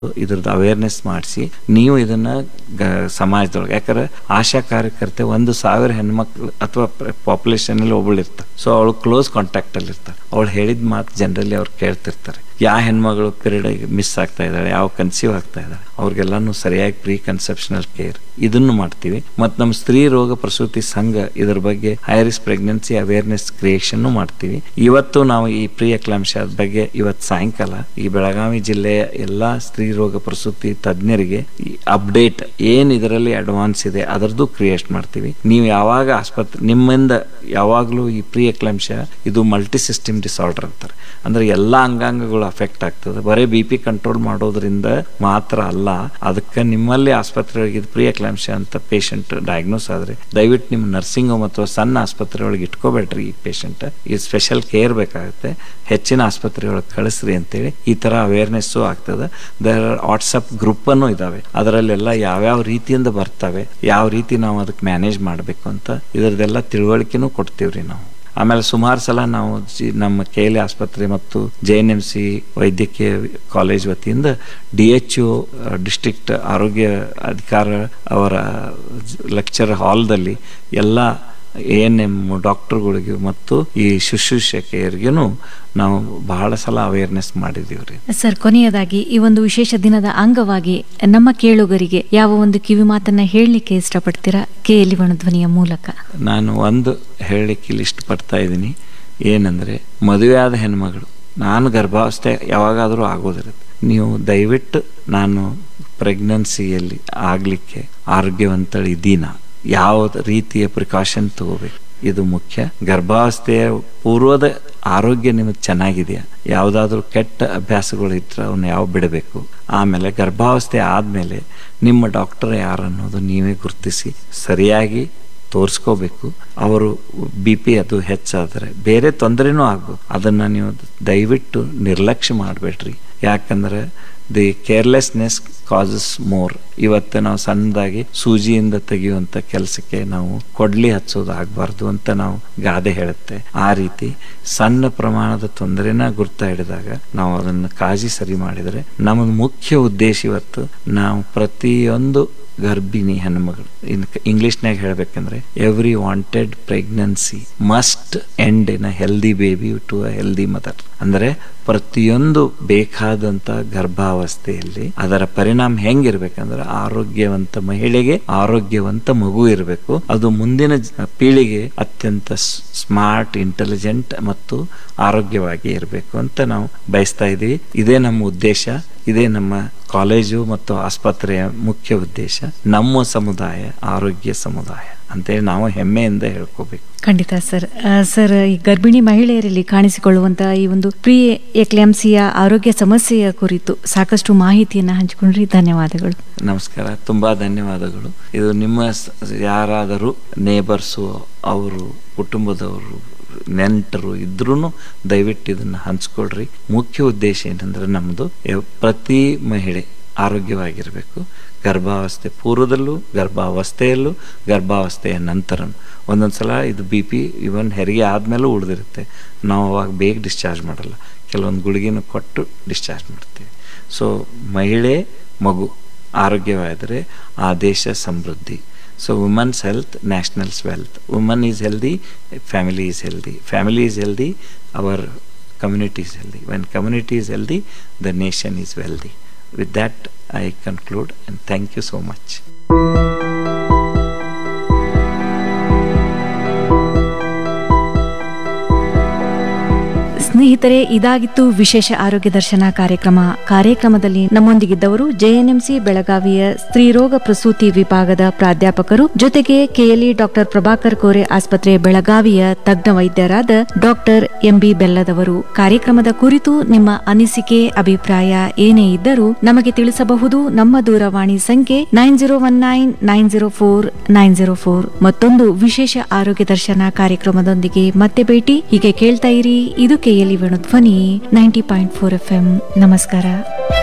ಇದ್ರದ್ದು ಅವೇರ್ನೆಸ್ ಮಾಡಿಸಿ ನೀವು ಇದನ್ನ ಗ- ಸಮಾಜದೊಳಗೆ ಯಾಕಂದ್ರೆ ಆಶಾ ಕಾರ್ಯಕರ್ತೆ ಒಂದು ಸಾವಿರ ಹೆಣ್ಮಕ್ಳು ಅಥವಾ ಪಾಪ್ಯುಲೇಷನ್ ಅಲ್ಲಿ ಒಬ್ಬಳು ಇರ್ತಾರೆ ಸೊ ಅವಳು ಕ್ಲೋಸ್ ಕಾಂಟ್ಯಾಕ್ಟ್ ಅಲ್ಲಿ ಇರ್ತಾರೆ ಅವಳು ಹೇಳಿದ ಮಾತು ಜನರಲಿ ಅವ್ರು ಕೇಳ್ತಿರ್ತಾರೆ ಯಾವ ಹೆಣ್ಮಗಳು ಪೀರಿಯಡ್ ಮಿಸ್ ಆಗ್ತಾ ಇದ್ದಾಳೆ ಯಾವ ಕನ್ಸೀವ್ ಆಗ್ತಾ ಇದ್ದಾಳೆ ಅವ್ರಿಗೆಲ್ಲಾನು ಸರಿಯಾಗಿ ಪ್ರೀ ಕನ್ಸೆಪ್ಷನಲ್ ಕೇರ್ ಇದನ್ನು ಮಾಡ್ತೀವಿ ಮತ್ತು ನಮ್ಮ ಸ್ತ್ರೀ ರೋಗ ಪ್ರಸೂತಿ ಸಂಘ ಇದ್ರ ಬಗ್ಗೆ ಹೈರಿಸ್ ಪ್ರೆಗ್ನೆನ್ಸಿ ಅವೇರ್ನೆಸ್ ಕ್ರಿಯೇಷನ್ ಮಾಡ್ತೀವಿ ಇವತ್ತು ನಾವು ಈ ಪ್ರೀ ಎಕ್ಲಾಂಶ ಬಗ್ಗೆ ಇವತ್ತು ಸಾಯಂಕಾಲ ಈ ಬೆಳಗಾವಿ ಜಿಲ್ಲೆಯ ಎಲ್ಲಾ ಸ್ತ್ರೀ ರೋಗ ಪ್ರಸೂತಿ ತಜ್ಞರಿಗೆ ಅಪ್ಡೇಟ್ ಏನ್ ಇದರಲ್ಲಿ ಅಡ್ವಾನ್ಸ್ ಇದೆ ಅದರದ್ದು ಕ್ರಿಯೇಟ್ ಮಾಡ್ತೀವಿ ನೀವು ಯಾವಾಗ ಆಸ್ಪತ್ರೆ ನಿಮ್ಮಿಂದ ಯಾವಾಗಲೂ ಈ ಪ್ರೀ ಎಕ್ಲಾಂಶ ಇದು ಮಲ್ಟಿ ಸಿಸ್ಟಮ್ ಡಿಸಾರ್ಡರ್ ಅಂತಾರೆ ಅಂದ್ರೆ ಎಲ್ಲಾ ಅಂಗಾಂಗಗಳು ಅಫೆಕ್ಟ್ ಆಗ್ತದೆ ಬರೀ ಬಿ ಪಿ ಕಂಟ್ರೋಲ್ ಮಾಡೋದ್ರಿಂದ ಮಾತ್ರ ಅಲ್ಲ ಅದಕ್ಕೆ ನಿಮ್ಮಲ್ಲಿ ಆಸ್ಪತ್ರೆಯೊಳಗೆ ಇದು ಪ್ರೀ ಎಕ್ಲಾಂಶ ಅಂತ ಪೇಷಂಟ್ ಡಯಾಗ್ನೋಸ್ ಆದ್ರೆ ದಯವಿಟ್ಟು ನಿಮ್ಮ ನರ್ಸಿಂಗ್ ಹೋಮ್ ಅಥವಾ ಸಣ್ಣ ಆಸ್ಪತ್ರೆ ಒಳಗೆ ಇಟ್ಕೋಬೇಡ್ರಿ ಈ ಪೇಷಂಟ್ ಈ ಸ್ಪೆಷಲ್ ಕೇರ್ ಬೇಕಾಗುತ್ತೆ ಹೆಚ್ಚಿನ ಆಸ್ಪತ್ರೆ ಒಳಗೆ ಕಳಿಸ್ರಿ ಅಂತೇಳಿ ಈ ತರ ಅವೇರ್ನೆಸ್ಸು ಆಗ್ತದೆ ದರ್ ವಾಟ್ಸಪ್ ಗ್ರೂಪ್ ಅನ್ನು ಇದಾವೆ ಅದರಲ್ಲೆಲ್ಲ ಯಾವ್ಯಾವ ರೀತಿಯಿಂದ ಬರ್ತವೆ ಯಾವ ರೀತಿ ನಾವು ಅದಕ್ಕೆ ಮ್ಯಾನೇಜ್ ಮಾಡಬೇಕು ಅಂತ ಇದರದೆಲ್ಲ ತಿಳುವಳಿಕೆನೂ ಕೊಡ್ತೀವ್ರಿ ನಾವು ಆಮೇಲೆ ಸುಮಾರು ಸಲ ನಾವು ಜಿ- ನಮ್ಮ ಕೆ ಎಲ್ ಆಸ್ಪತ್ರೆ ಮತ್ತು ಜೆ ಎನ್ ಎಂ ಸಿ ವೈದ್ಯಕೀಯ ಕಾಲೇಜ್ ವತಿಯಿಂದ ಡಿ ಎಚ್ ಯು ಡಿಸ್ಟ್ರಿಕ್ಟ್ ಆರೋಗ್ಯ ಅಧಿಕಾರ ಅವರ ಲೆಕ್ಚರ್ ಹಾಲ್ದಲ್ಲಿ ಎಲ್ಲ ಎ ಎನ್ ಎಂ ಡಾಕ್ಟರ್ಗಳಿಗೆ ಮತ್ತು ಈ ಶುಶ್ರೂಷಕಿಯರಿಗೂ ನಾವು ಬಹಳ ಸಲ ಅವೇರ್ನೆಸ್ ಮಾಡಿದೀವಿ ರೀ ಸರ್ ಕೊನೆಯದಾಗಿ ಈ ಒಂದು ವಿಶೇಷ ದಿನದ ಅಂಗವಾಗಿ ನಮ್ಮ ಕೇಳುಗರಿಗೆ ಯಾವ ಒಂದು ಕಿವಿ ಮಾತನ್ನ ಹೇಳಲಿಕ್ಕೆ ಇಷ್ಟಪಡ್ತೀರಾ ಕೆ ಎಲ್ಲಿ ಧ್ವನಿಯ ಮೂಲಕ ನಾನು ಒಂದು ಹೇಳಲಿಕ್ಕೆ ಇಲ್ಲಿ ಇಷ್ಟಪಡ್ತಾ ಇದ್ದೀನಿ ಏನಂದರೆ ಮದುವೆ ಆದ ಹೆಣ್ಮಗಳು ನಾನು ಗರ್ಭಾವಸ್ಥೆ ಯಾವಾಗಾದರೂ ಆಗೋದಿರುತ್ತೆ ನೀವು ದಯವಿಟ್ಟು ನಾನು ಪ್ರೆಗ್ನೆನ್ಸಿಯಲ್ಲಿ ಆಗಲಿಕ್ಕೆ ಆರೋಗ್ಯವಂತಳಿದ್ದೀನ ಯಾವ ರೀತಿಯ ಪ್ರಿಕಾಷನ್ ತಗೋಬೇಕು ಇದು ಮುಖ್ಯ ಗರ್ಭಾವಸ್ಥೆಯ ಪೂರ್ವದ ಆರೋಗ್ಯ ನಿಮಗೆ ಚೆನ್ನಾಗಿದೆಯಾ ಯಾವುದಾದ್ರೂ ಕೆಟ್ಟ ಅಭ್ಯಾಸಗಳು ಇದ್ರೆ ಅವನ್ನ ಯಾವ ಬಿಡಬೇಕು ಆಮೇಲೆ ಗರ್ಭಾವಸ್ಥೆ ಆದಮೇಲೆ ನಿಮ್ಮ ಡಾಕ್ಟರ್ ಯಾರು ಅನ್ನೋದು ನೀವೇ ಗುರುತಿಸಿ ಸರಿಯಾಗಿ ತೋರಿಸ್ಕೋಬೇಕು ಅವರು ಬಿ ಪಿ ಅದು ಹೆಚ್ಚಾದರೆ ಬೇರೆ ತೊಂದರೆನೂ ಆಗ್ಬೋದು ಅದನ್ನು ನೀವು ದಯವಿಟ್ಟು ನಿರ್ಲಕ್ಷ್ಯ ಮಾಡಬೇಡ್ರಿ ಯಾಕಂದ್ರೆ ದಿ ಕೇರ್ಲೆಸ್ನೆಸ್ ಕಾಸಸ್ ಮೋರ್ ಇವತ್ತು ನಾವು ಸಣ್ಣದಾಗಿ ಸೂಜಿಯಿಂದ ತೆಗೆಯುವಂತ ಕೆಲಸಕ್ಕೆ ನಾವು ಕೊಡ್ಲಿ ಹಚ್ಚೋದು ಆಗಬಾರ್ದು ಅಂತ ನಾವು ಗಾದೆ ಹೇಳುತ್ತೆ ಆ ರೀತಿ ಸಣ್ಣ ಪ್ರಮಾಣದ ತೊಂದರೆನ ಗುರ್ತ ಹಿಡಿದಾಗ ನಾವು ಅದನ್ನು ಕಾಳಜಿ ಸರಿ ಮಾಡಿದರೆ ನಮ್ಮದು ಮುಖ್ಯ ಉದ್ದೇಶ ಇವತ್ತು ನಾವು ಪ್ರತಿಯೊಂದು ಗರ್ಭಿಣಿ ಹೆಣ್ಮಗಳು ಇನ್ ಇಂಗ್ಲಿಷ್ನಾಗ ಹೇಳ್ಬೇಕಂದ್ರೆ every wanted pregnancy must end in a healthy baby to a healthy mother ಅಂದ್ರೆ ಪ್ರತಿಯೊಂದು ಬೇಕಾದಂತ ಗರ್ಭಾವಸ್ಥೆಯಲ್ಲಿ ಅದರ ಪರಿಣಾಮ ಹೆಂಗಿರ್ಬೇಕಂದ್ರೆ ಆರೋಗ್ಯವಂತ ಮಹಿಳೆಗೆ ಆರೋಗ್ಯವಂತ ಮಗು ಇರಬೇಕು ಅದು ಮುಂದಿನ ಜ- ಪೀಳಿಗೆ ಅತ್ಯಂತ ಸ್ಮಾರ್ಟ್ ಇಂಟೆಲಿಜೆಂಟ್ ಮತ್ತು ಆರೋಗ್ಯವಾಗಿ ಇರಬೇಕು ಅಂತ ನಾವು ಬಯಸ್ತಾ ಇದ್ದೀವಿ ಇದೇ ನಮ್ಮ ಉದ್ದೇಶ ಇದೇ ನಮ್ಮ ಕಾಲೇಜು ಮತ್ತು ಆಸ್ಪತ್ರೆಯ ಮುಖ್ಯ ಉದ್ದೇಶ ನಮ್ಮ ಸಮುದಾಯ ಆರೋಗ್ಯ ಸಮುದಾಯ ಅಂತೇಳಿ ನಾವು ಹೆಮ್ಮೆಯಿಂದ ಹೇಳ್ಕೋಬೇಕು ಖಂಡಿತ ಸರ್ ಆ, ಸರ್ ಈ ಗರ್ಭಿಣಿ ಮಹಿಳೆಯರಲ್ಲಿ ಕಾಣಿಸಿಕೊಳ್ಳುವಂತಹ ಈ ಒಂದು ಪ್ರೀ ಎಕ್ಲಾಂಸಿಯ ಆರೋಗ್ಯ ಸಮಸ್ಯೆಯ ಕುರಿತು ಸಾಕಷ್ಟು ಮಾಹಿತಿಯನ್ನ ಹಂಚಿಕೊಂಡ್ರಿ ಧನ್ಯವಾದಗಳು ನಮಸ್ಕಾರ ತುಂಬಾ ಧನ್ಯವಾದಗಳು ಇದು ನಿಮ್ಮ ಸ- ಯಾರಾದರೂ ನೇಬರ್ಸು ಅವರು ಕುಟುಂಬದವರು ನೆಂಟರು ಇದ್ರೂ ದಯವಿಟ್ಟು ಇದನ್ನು ಹಂಚ್ಕೊಳ್ರಿ ಮುಖ್ಯ ಉದ್ದೇಶ ಏನಂದ್ರೆ ನಮ್ಮದು ಪ್ರತಿ ಮಹಿಳೆ ಆರೋಗ್ಯವಾಗಿರಬೇಕು ಗರ್ಭಾವಸ್ಥೆ ಪೂರ್ವದಲ್ಲೂ ಗರ್ಭಾವಸ್ಥೆಯಲ್ಲೂ ಗರ್ಭಾವಸ್ಥೆಯ ನಂತರನೂ ಒಂದೊಂದು ಸಲ ಇದು ಬಿ ಪಿ ಇವನ್ ಹೆರಿಗೆ ಆದಮೇಲೂ ಉಳಿದಿರುತ್ತೆ ನಾವು ಅವಾಗ ಬೇಗ ಡಿಸ್ಚಾರ್ಜ್ ಮಾಡಲ್ಲ ಕೆಲವೊಂದು ಗುಳಿಗೆನ ಕೊಟ್ಟು ಡಿಸ್ಚಾರ್ಜ್ ಮಾಡ್ತೀವಿ ಸೊ ಮಹಿಳೆ ಮಗು ಆರೋಗ್ಯವಾದರೆ ಆ ದೇಶ ಸಮೃದ್ಧಿ so women's health nationals wealth woman is healthy family is healthy family is healthy our community is healthy. When community is healthy, the nation is wealthy. With that, I conclude and thank you so much. ಸ್ನೇಹಿತರೆ ಇದಾಗಿತ್ತು ವಿಶೇಷ ಆರೋಗ್ಯ ದರ್ಶನ ಕಾರ್ಯಕ್ರಮ ಕಾರ್ಯಕ್ರಮದಲ್ಲಿ ನಮ್ಮೊಂದಿಗಿದ್ದವರು JNMC ಬೆಳಗಾವಿಯ ಸ್ತ್ರೀರೋಗ ಪ್ರಸೂತಿ ವಿಭಾಗದ ಪ್ರಾಧ್ಯಾಪಕರು ಜೊತೆಗೆ ಕೆಎಲ್ಇ ಡಾಕ್ಟರ್ ಪ್ರಭಾಕರ್ ಕೋರೆ ಆಸ್ಪತ್ರೆ ಬೆಳಗಾವಿಯ ತಜ್ಞ ವೈದ್ಯರಾದ ಡಾಕ್ಟರ್ ಎಂಬಿ ಬೆಲ್ಲದವರು ಕಾರ್ಯಕ್ರಮದ ಕುರಿತು ನಿಮ್ಮ ಅನಿಸಿಕೆ ಅಭಿಪ್ರಾಯ ಏನೇ ಇದ್ದರೂ ನಮಗೆ ತಿಳಿಸಬಹುದು ನಮ್ಮ ದೂರವಾಣಿ ಸಂಖ್ಯೆ nine zero one nine nine zero four nine zero four ಮತ್ತೊಂದು ವಿಶೇಷ ಆರೋಗ್ಯ ದರ್ಶನ ಕಾರ್ಯಕ್ರಮದೊಂದಿಗೆ ಮತ್ತೆ ಭೇಟಿ ಹೀಗೆ ಕೇಳ್ತಾ ಇರಿ ಇದು KLE Venu Dhwani ninety point four F M ನಮಸ್ಕಾರ